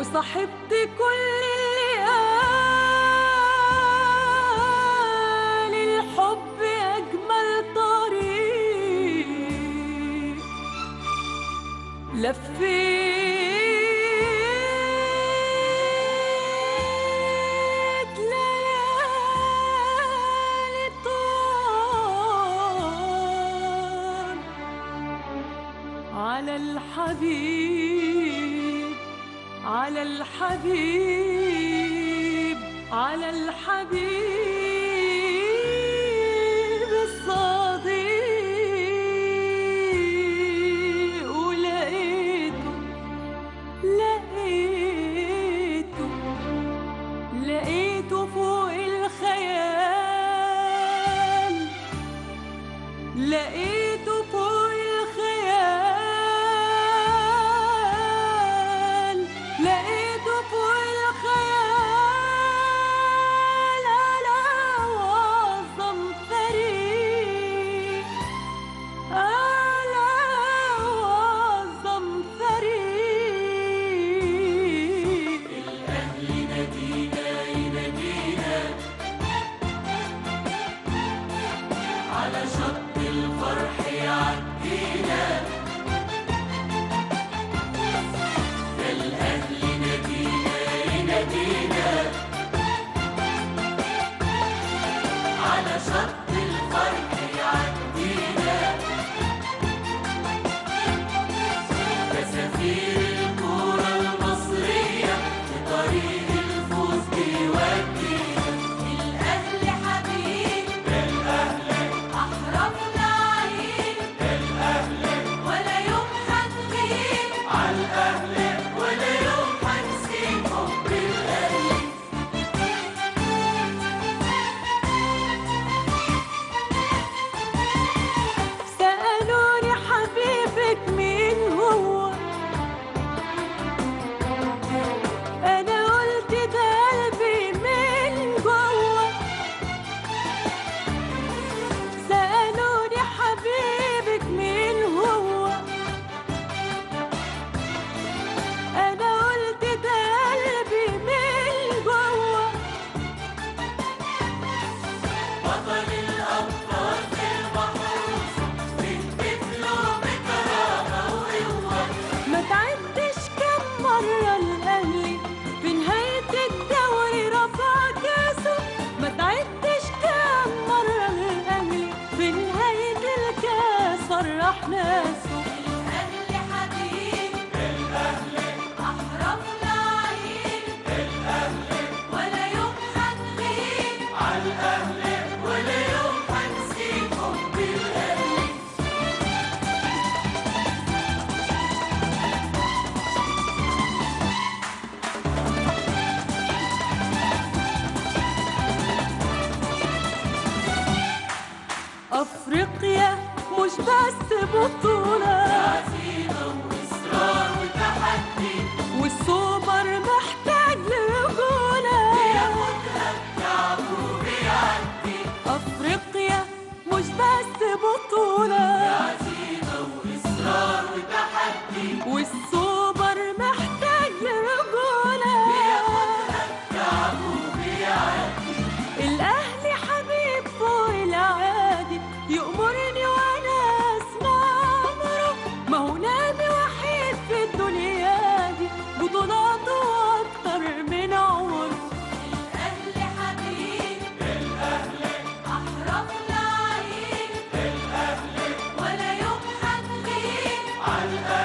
وصاحبت كل ليالي الحب أجمل طريق لفيت ليالي طول على الحبيب على الحبيب على الحبيب الصديق ولقيته لقيته لقيته فوق الخيال لقيته فوق الخيال لقيته فوق الخيال على وعظم فريق على وعظم فريق الأهل حبيب أحرف لعيب ولا يوم هنغيب ولا يوم هنسيب حب الأهل سألوني حبيبك مين هو أنا قلت ده قلبي من جوه سألوني حبيبك مين هو أنا قلت ده قلبي من جوه بطل الأبطال في البحروس بنكتب له بكرامة وقوة ما تعدش كم مرة الأهلي في نهاية الدوري رفع كاسه ما تعدش كم مرة الأهلي في نهاية الكاس فرح ناسه الأهل حبيب أحرف لعيب ولا يوم هنغيب ولا يوم هنسيب حب الأهل أفريقيا مش بس بطولة عزيمة وإصرار وتحدي والسوبر محتاج لرجولة بياخدها بتعب وبيعدي أفريقيا مش بس بطولة عزيمة وإصرار وتحدي والسوبر محتاج لرجولة تعب وبيعدي الأهلي حبيب فوق العادي يأمرني وأنا أسمع أمره ما هو نبي وحيد في الدنيا دي بطولاته أكتر من عمره الأهل حبيب أحرف لعيب ولا يوم هنغيب